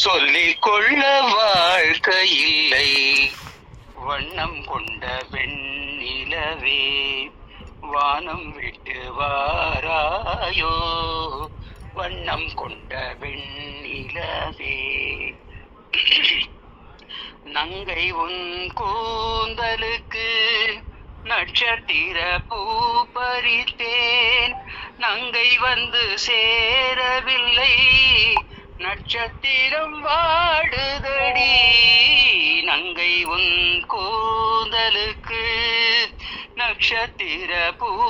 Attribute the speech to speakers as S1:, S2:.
S1: சொல்லிக் கொள்ள வாழ்க்கை இல்லை வண்ணம் கொண்ட வெண்ணிலவே வானம் விட்டு வாராயோ வண்ணம் கொண்ட வெண்ணிலவே நங்கை உன் கூந்தலுக்கு நட்சத்திர பூ பறித்தேன் நங்கை வந்து சேரவில்லை நட்சத்திரம் வாடுதடி நங்கை உன் கூந்தலுக்கு நட்சத்திர பூ